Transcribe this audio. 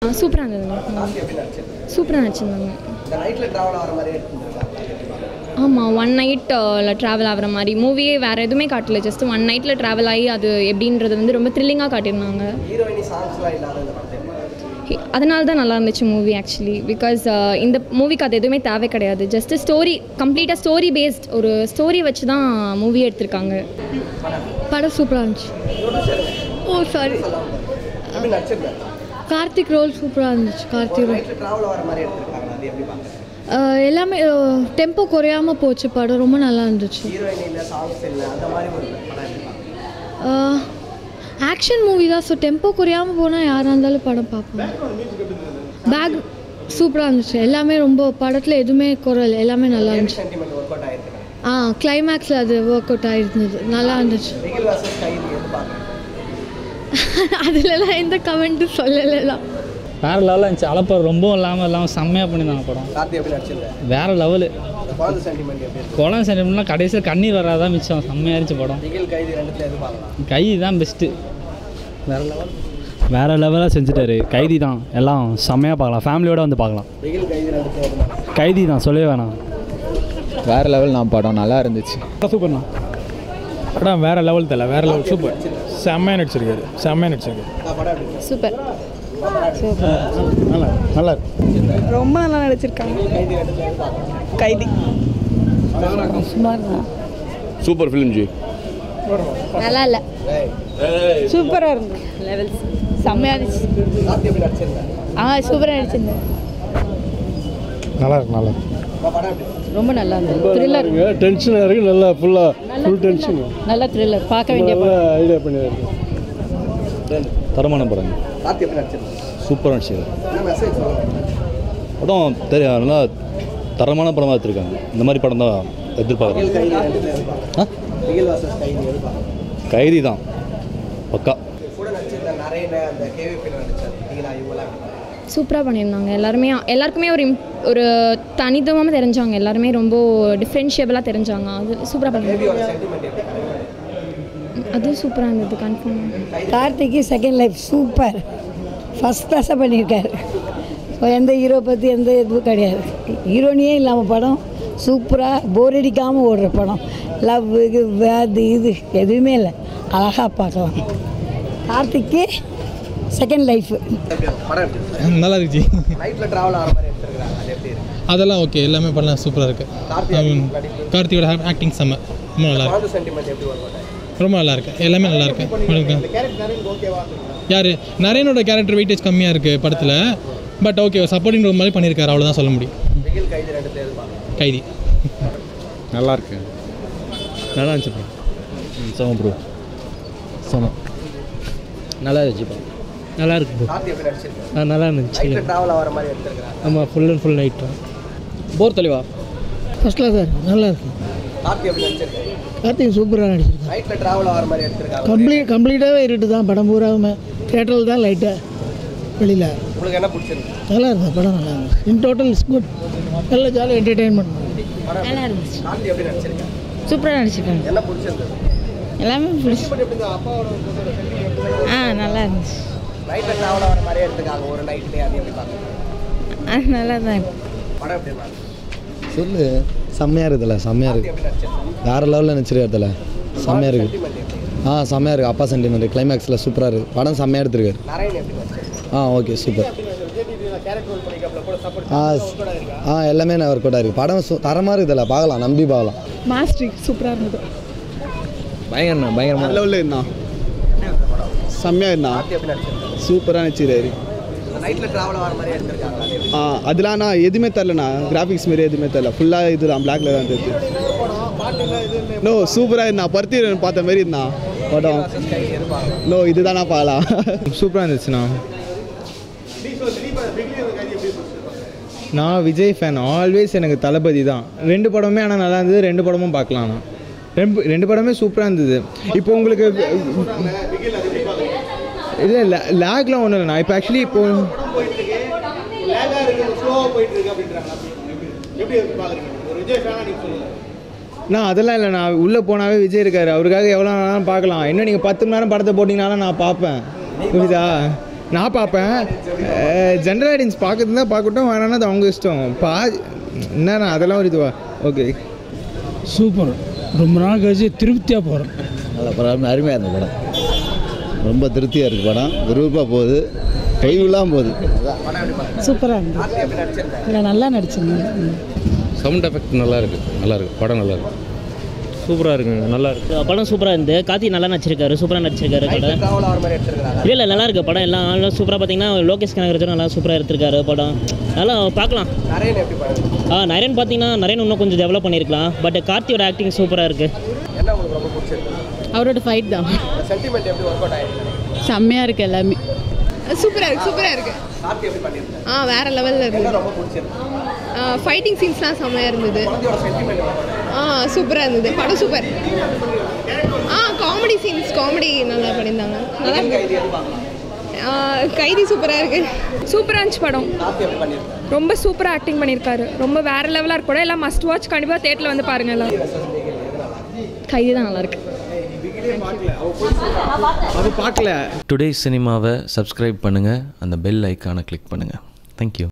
சூப்பராக இருந்ததுங்க கார்த்தி எப்படி நடிச்சிருக்காங்க சூப்பராக நடிச்சிருந்தாங்க இந்த நைட்டில் ட்ராவல் ஆகிற மாதிரி எடுத்துருக்காங்க ஆமாம் ஒன் நைட்டில் ட்ராவல் ஆகிற மாதிரி மூவியே வேறு எதுவுமே காட்டல ஜஸ்ட் ஒன் நைட்டில் ட்ராவல் ஆகி அது எப்படின்றது வந்து ரொம்ப த்ரில்லிங்காக காட்டியிருந்தாங்க ஹீரோயினி சாங்ஸ்லாம் இல்லாத இந்த படத்தை அதனால தான் நல்லா இருந்துச்சு மூவி ஆக்சுவலி பிகாஸ் இந்த மூவிக்கு அது எதுவுமே தேவை கிடையாது ஜஸ்ட் ஸ்டோரி கம்ப்ளீட்டாக ஸ்டோரி பேஸ்ட் ஒரு ஸ்டோரி வச்சு தான் மூவி எடுத்திருக்காங்க படம் சூப்பராக இருந்துச்சு ஓ சாரி எப்படி நடிச்சிருக்காங்க கார்த்திக் ரோல் சூப்பராக இருந்துச்சு கார்த்திக் ரோல் நைட்டில் ட்ராவல் ஆகிற மாதிரி எடுத்திருக்காங்க அது எப்படி பார்க்குறேன் அஹ் எல்லாமே டெம்போ குறையாமல் போச்சு படம் ரொம்ப நல்லா இருந்துச்சு ஹீரோயின் இல்லை சாங்ஸ் இல்லை அந்த மாதிரி ஒரு படம் எப்படி பார்க்குறேன் ஆக்ஷன் மூவி தான் ஸோ டெம்போ குறையாமல் போனால் யாராக இருந்தாலும் படம் பார்ப்போம் பேக் சூப்பராக இருந்துச்சு எல்லாமே ரொம்ப படத்தில் எதுவுமே குரல் எல்லாமே நல்லா இருந்துச்சு சென்டிமெண்ட் ஒர்க் அவுட் ஆயிருக்காங்க ஆ கிளைமேக்ஸில் அது ஒர்க் அவுட் ஆகிருந்தது நல்லா இருந்துச்சு பிகில் வர்சஸ் கைதி எது பார்க்குறேன் அதுலலாம் எந்த கமெண்ட்டும் சொல்லலாம் வேறு லெவலில் இருந்துச்சு அலப்பர் ரொம்பவும் இல்லாமல் இல்லாமல் செம்மையாக பண்ணியிருந்தாங்க படம் கார்த்தி எப்படி நடிச்சிருக்காங்க வேறு லெவலு குழந்தை சென்டிமெண்ட் எப்படி இருக்கு குளம் சென்டிமெண்ட்லாம் கடைசியில் கண்ணீர் வராதான் மிச்சம் செம்மையாக இருந்துச்சு படம் பிகில் கைதி ரெண்டுத்துல எது பார்க்கலாம் கை தான் பெஸ்ட்டு வேறு லெவல் வேறு லெவலாக செஞ்சுட்டாரு கைதி தான் எல்லாம் செம்மையாக பார்க்கலாம் ஃபேமிலியோட வந்து பார்க்கலாம் பிகில் கைதி ரெண்டுத்துல எது பார்க்கலாம் கைதி தான் சொல்லவே வேணாம் வேறு லெவல் நான் படம் நல்லா இருந்துச்சு சூப்பர்ண்ணா படம் வேற லெவல் தல வேற லெவல் சூப்பர் செம்மையாக நடிச்சிருக்காரு செம்மையாக நடிச்சிருக்காரு படம் எப்படி இருக்கு? சூப்பர் நல்லா நல்லா இருக்கு ரொம்ப நல்லா நடிச்சிருக்காங்க கைதி சூப்பர் ஃபிலிம் ஜி நல்லா இல்லை சூப்பராக இருந்தது லெவல்ஸ் செம்மையாக இருந்துச்சு கார்த்தி எப்படி நடிச்சிருக்காங்க ஆ சூப்பராக நடிச்சிருந்தேன் நல்லா இருக்கு நல்லா இருக்கு படம் எப்படி இருக்கு? ரொம்ப நல்லா இருந்தது த்ரில்லர் டென்ஷனாக இருக்குது நல்லா ஃபுல்லாக ஃபுல் டென்ஷன் நல்ல த்ரில்லர் பார்க்க வேண்டிய நல்லா ஐடியா பண்ணியிருக்கு தரமான படம் கார்த்தி எப்படி நடிச்சிருக்காங்க சூப்பராக நடிச்சிருக்காரு என்ன மெசேஜ் படம் தெரியும் நல்லா தரமான படமாக எடுத்திருக்காங்க இந்த மாதிரி படம் தான் பிகில் எதிர்பார்க்குறேன் கைதி ரெண்டுத்துல எது பார்க்கலாம் பிகில் வர்சஸ் கைதி எது பார்க்கலாம் கைதி தான் பக்கா கூட நடிச்சிருந்த நிறைய அந்த கேவிபியில் நடிச்சார் பிகிலா இவங்களாம் எப்படி பார்க்கலாம் சூப்பராக பண்ணியிருந்தாங்க எல்லாருமே எல்லாருக்குமே ஒரு imp- ஒரு தனித்துவமாக தெரிஞ்சாங்க எல்லாருமே ரொம்ப டிஃப்ரென்ஷியபிளாக தெரிஞ்சாங்க அது சூப்பராக பண்ணியிருந்தாங்க பேபியோட சென்டிமெண்ட் எப்படி கிடையாது அதுவும் சூப்பராக இருந்தது கன்ஃபார்ம் கார்த்திக்கு செகண்ட் லைஃப் சூப்பர் ஃபஸ்ட் கிளாஸாக பண்ணியிருக்காரு இப்போ எந்த ஹீரோ பற்றி எந்த இதுவும் கிடையாது ஹீரோனியே இல்லாமல் படம் சூப்பராக போர் அடிக்காமல் ஓடுற படம் லவ் இது அது இது எதுவுமே இல்லை அழகாக பார்க்கலாம் கார்த்திக்கு செகண்ட் லைஃப் எப்படி இருக்கு? படம் எப்படி இருக்கு? நல்லா இருந்துச்சு நைட்டில் ட்ராவல் ஆகிற மாதிரி எடுத்துருக்காங்க அது எப்படி இருக்கு அதெல்லாம் ஓகே எல்லாமே படம் சூப்பராக இருக்கு கார்த்தி கார்த்தியோட ஆக்டிங் செம்ம ரொம்ப நல்லா குழந்தை சென்டிமெண்ட் எப்படி ஒர்க் அவுட் ஆயிருக்கு ரொம்ப நல்லா இருக்கு எல்லாமே நல்லா இருக்கு இந்த கேரக்டர் நிறைய ஓகேவா இருக்கு யார் நரேனோட கேரக்டர் வெயிட்டேஜ் கம்மியாக இருக்குது படத்தில் பட் ஓகே சப்போர்ட்டிங் ரோல் மாதிரி பண்ணியிருக்காரு அவ்வளோதான் சொல்ல முடியும் பிகில் கைதி ரெண்டுத்துல எது பார்க்கலாம் கைதி நல்லா இருக்கு நல்லா இருந்துச்சு படம் சம ப்ரோ சம நல்லா இருந்துச்சுப்பா நல்லா இருக்கு bro. கார்த்தி எப்படி நடிச்சிருக்காங்க ஆ நல்லா இருந்துச்சு நைட்டில் ட்ராவல் ஆகிற மாதிரி எடுத்துருக்காங்க ஆமாம் ஃபுல் அண்ட் ஃபுல் நைட் போர் தெளிவா ஃபஸ்ட் கிளாஸ் நல்லா இருக்கு கார்த்தி எப்படி நடிச்சிருக்காங்க கார்த்திக் சூப்பராக நடிச்சிருக்காரு நைட்டில் ட்ராவல் ஆகிற மாதிரி எடுத்துருக்காங்க கம்ப்ளீட் கம்ப்ளீட்டாகவே இருட்டு தான் படம் பூராவுமே தேட்டரில் தான் லைட்டாக வெளியில் உங்களுக்கு என்ன பிடிச்சிருக்கு நல்லா இருந்தது படம் நல்லா இருந்துச்சு இன் டோட்டல் இஸ் குட் நல்ல ஜாலியாக என்டர்டெயின்மெண்ட் படம் நல்லா இருந்துச்சு கார்த்தி எப்படி நடிச்சிருக்காங்க சூப்பராக நடிச்சிருக்காங்க என்ன பிடிச்சிருந்தது எல்லாமே பிடிச்சி பட் எப்படி இந்த அப்பாவோட ஆ நல்லா இருந்துச்சு நைட்டில் ட்ராவல் ஆகிற மாதிரியே எடுத்துக்காங்க ஒரு நைட்லேயே அது எப்படி பார்க்கலாம் அது நல்லா தான் படம் எப்படி இருந்தாங்க சொல்லு செம்மையாக இருக்குதுல்ல செம்மையாக கார்த்தி இருக்குது எப்படி நடிச்சிருக்காங்க வேறு லெவலில் நினச்சிருக்காருல செம்மையாக இருக்குது சென்டிமெண்ட் எப்படி ஆ செம்மையாக இருக்குது அப்பா சென்டிமெண்ட் கிளைமேக்ஸில் சூப்பராக இருக்குது படம் செம்மையாக எடுத்திருக்காரு நரேன் எப்படி நடிச்சிருக்காங்க ஆ ஓகே சூப்பர் கேரக்டர் ரோல் பண்ணிக்கப்பல கூட சப்போர்ட் ஆ ஆ எல்லாமே நான் ஒர்க் அவுட் ஆயிருக்கு படம் சு தரமாக இருக்குதுல்ல பார்க்கலாம் நம்பி பார்க்கலாம் மாஸ்டரி சூப்பராக இருந்தது பயங்கரண்ணா பயங்கரமாக லெவலில் இருந்தான் செம்மையாக இருந்தான் கார்த்தி எப்படி நடிச்சிருக்காங்க சூப்பராக நடிச்சிருக்காரு நைட்டில் ட்ராவல் ஆகிற மாதிரி எடுத்திருக்காங்க அது எப்படி ஆ அதெல்லாம் நான் எதுவுமே தரலண்ணா கிராஃபிக்ஸ் மாரி எதுவுமே தரல ஃபுல்லாக இது தான் பிளாக்ல தான் தெரியுது நோ சூப்பராக இருந்தா பருத்தி பார்த்த மாதிரி இருந்தான் படம் வர்சஸ் கைதி எது பார்க்கலாம் நோ இதுதானா பார்க்கலாம் சூப்பராக இருந்துச்சுண்ணா நான் விஜய் ஃபேன் ஆல்வேஸ் எனக்கு தளபதி தான் ரெண்டு படமே ஆனால் நல்லா இருந்தது ரெண்டு படமும் பார்க்கலாம் நான் ரெண்டு ரெண்டு படமே சூப்பராக இருந்தது இப்போ உங்களுக்கு இல்லை இல்லை லேக்லாம் ஒன்றும் இல்லைண்ணா இப்போ ஆக்சுவலி இப்போ நான் அதெல்லாம் இல்லை நான் உள்ளே போனாவே விஜய் இருக்காரு அவருக்காக எவ்வளோ நேரம் பார்க்கலாம் இன்னும் நீங்கள் பத்து மணி நேரம் படத்தை போட்டிங்கனாலும் நான் பார்ப்பேன் புரியுதா நான் பார்ப்பேன் ஜென்ரல் ஆடியன்ஸ் பார்க்கறது தான் பார்க்கட்டும் வேணான்னா அது அவங்க இஷ்டம் பா என்னண்ணா அதெல்லாம் ஒரு இதுவா ஓகே சூப்பர் ரொம்ப நாள் கழிச்சு திருப்தியாக போகிறோம் நல்ல படம் அருமையாக இருந்த படம் ரொம்ப திருப்தியாக இருக்குது படம் விருப்பமாக போகுது கைவிழாம போகுது சூப்பராக இருந்தது இல்லை நல்லா நடிச்சிருந்தேன் சவுண்ட் எஃபெக்ட் நல்லா இருக்கு நல்லா இருக்கு படம் நல்லா இருக்கு சூப்பராக இருக்குங்க நல்லா இருக்கு படம் சூப்பராக இருந்து கார்த்தி நல்லா நடிச்சிருக்காரு சூப்பராக நடிச்சிருக்காரு படம் காவல் ஆகிற மாதிரி எடுத்துருக்காங்க இல்லை இல்லை நல்லா இருக்கு படம் எல்லாம் எல்லாம் சூப்பராக பார்த்தீங்கன்னா லோகேஷ் கனகராஜன் நல்லா சூப்பராக எடுத்திருக்காரு படம் நல்லா பார்க்கலாம் நிறைய எப்படி படம் ஆ நரேன் பார்த்தீங்கன்னா நரேன் இன்னும் கொஞ்சம் டெவலப் பண்ணியிருக்கலாம் பட் கார்த்தியோட ஆக்டிங் சூப்பராக இருக்குது என்ன உங்களுக்கு ரொம்ப பிடிச்சிருக்கு அவரோட ஃபைட் தான் சென்டிமெண்ட் எப்படி ஒர்க் அவுட் ஆயிருக்கு செம்மையாக இருக்குது எல்லாமே சூப்பராக இருக்குது சூப்பராக இருக்குது கார்த்தி எப்படி பண்ணியிருக்காங்க ஆ வேறு லெவலில் என்ன இருந்தது ரொம்ப பிடிச்சிருக்கு ஃபைட்டிங் சீன்ஸ்லாம் செம்மையாக இருந்தது குழந்தையோட சென்டிமெண்ட் ஆ சூப்பராக இருந்தது படம் சூப்பர் ஆ காமெடி சீன்ஸ் காமெடி நல்லா பண்ணியிருந்தாங்க நல்லா கைதி எப்படி பார்க்கலாம் ஆ, கைதி சூப்பராக இருக்கு சூப்பராக இருந்துச்சு படம் கார்த்தி எப்படி பண்ணியிருக்காங்க ரொம்ப சூப்பராக ஆக்டிங் பண்ணியிருக்காரு ரொம்ப வேறு லெவலாக இருக்கும் எல்லாம் மஸ்ட் வாட்ச் கண்டிப்பாக தேட்டரில் வந்து பாருங்க எல்லாம் கைதி தான் நல்லா இருக்கு அது பார்க்கல டுடே சினிமாவை சப்ஸ்கிரைப் பண்ணுங்கள் அந்த பெல் ஐக்கானை கிளிக் பண்ணுங்கள் தேங்க்யூ